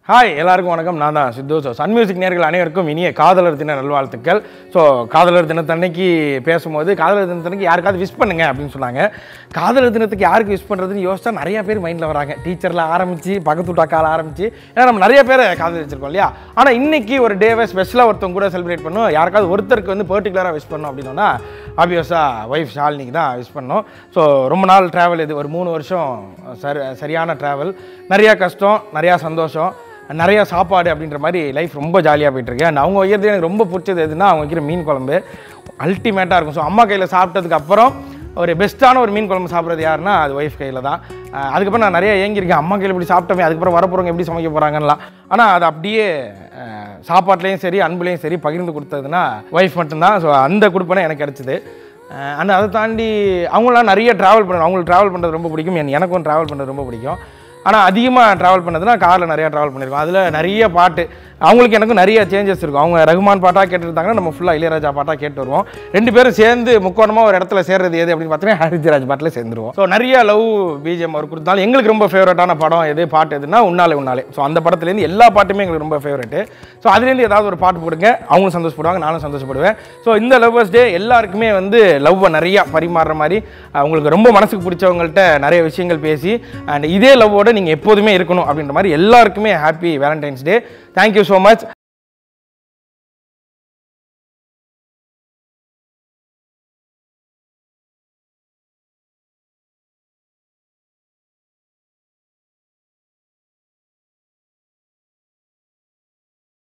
hi எல்லாருக்கும் வணக்கம் நான் தான் சித்து ஸோ சன் மியூசிக் நேர்கள் அனைவருக்கும் இனிய காதலர் தின நல்வாழ்த்துக்கள் ஸோ காதலர் தினத்தன்னைக்கு பேசும்போது காதலர் தினத்தன்னைக்கு யாருக்காவது விஷ் பண்ணுங்க அப்படின்னு சொன்னாங்க காதலர் தினத்துக்கு யாருக்கு விஷ் பண்ணுறதுன்னு யோசிச்சா நிறைய பேர் மைண்டில் வராங்க டீச்சரில் ஆரம்பித்து பக்கத்து வீட்டாக்கால ஆரம்பித்து ஏன்னா நம்ம நிறைய பேரை காதலிச்சிருக்கோம் இல்லையா ஆனால் இன்னைக்கு ஒரு டேவை ஸ்பெஷலாக ஒருத்தவங்க கூட செலிப்ரேட் பண்ணோம் யாருக்காவது ஒருத்தருக்கு வந்து பர்டிகுலராக விஷ் பண்ணோம் அப்படின்னா ஆப்வியஸாக ஒய்ஃப் ஷாலினிக்கு தான் விஷ் பண்ணோம் ஸோ ரொம்ப நாள் ட்ராவல் இது ஒரு மூணு வருஷம் சரி சரியான ட்ராவல் நிறையா கஷ்டம் நிறையா சந்தோஷம் நிறைய சாப்பாடு அப்படின்ற மாதிரி லைஃப் ரொம்ப ஜாலியாக போயிட்டுருக்கு அண்ட் அவங்க வைக்கிறது எனக்கு ரொம்ப பிடிச்சது எதுனா அவங்க வைக்கிற மீன் குழம்பு அல்டிமேட்டாக இருக்கும் ஸோ அம்மா கையில் சாப்பிட்டதுக்கு அப்புறம் ஒரு பெஸ்ட்டான ஒரு மீன் குழம்பு சாப்பிட்றது யாருன்னா அது ஒய்ஃப் கையில் தான் அஹ் அதுக்கப்புறம் நான் நிறைய ஏங்கியிருக்கேன் அம்மா கையில் இப்படி சாப்பிட்டோமே அதுக்கப்புறம் வரப்போகிறவங்க எப்படி சமைக்க போகிறாங்கலாம் ஆனால் அது அப்படியே அஹ், சாப்பாட்லேயும் சரி அன்புலேயும் சரி பகிர்ந்து கொடுத்ததுன்னா ஒய்ஃப் மட்டும்தான் ஸோ அந்த கொடுப்பனை எனக்கு கிடச்சிது அண்ட் அதை தாண்டி அவங்களாம் நிறைய ட்ராவல் பண்ணணும் அவங்களுக்கு ட்ராவல் பண்ணுறது ரொம்ப பிடிக்கும் என் எனக்கும் ட்ராவல் பண்ணுறது ரொம்ப பிடிக்கும் ஆனால் அதிகமாக ட்ராவல் பண்ணதுன்னா காரில் நிறையா ட்ராவல் பண்ணியிருக்கோம் அதில் நிறைய பாட்டு அவங்களுக்கு எனக்கும் நிறைய சேஞ்சஸ் இருக்கும் அவங்க ரகுமான் பாட்டாக கேட்டுருந்தாங்கன்னா நம்ம ஃபுல்லாக இளையராஜா பாட்டாக கேட்டு வருவோம் ரெண்டு பேரும் சேர்ந்து முக்கோணமாக ஒரு இடத்துல சேர்றது எது அப்படின்னு பார்த்தீங்கன்னா ஹரிஜராஜ் பாட்டில் சேர்ந்துருவோம் ஸோ நிறைய லவ் பிஜிஎம் அவர் கொடுத்தாலும் எங்களுக்கு ரொம்ப ஃபேவரட்டான படம் எது பாட்டு எதுனா உன்னாலே உன்னாலே ஸோ அந்த படத்துலேருந்து எல்லா பாட்டுமே எங்களுக்கு ரொம்ப ஃபேவரெட்டு ஸோ அதுலேருந்து ஏதாவது ஒரு பாட்டு போடுங்க அவங்களும் சந்தோஷப்படுவாங்க நானும் சந்தோஷப்படுவேன் ஸோ இந்த லவ்வர்ஸ் டே எல்லாருக்குமே வந்து லவ்வை நிறையா பரிமாறுற மாதிரி அஹ், உங்களுக்கு ரொம்ப மனசுக்கு பிடிச்சவங்கள்ட்ட நிறைய விஷயங்கள் பேசி அண்ட் இதே லவ்வோட நீங்கள் எப்போதுமே இருக்கணும் அப்படின்ற மாதிரி எல்லாருக்குமே happy Valentine's day thank you so much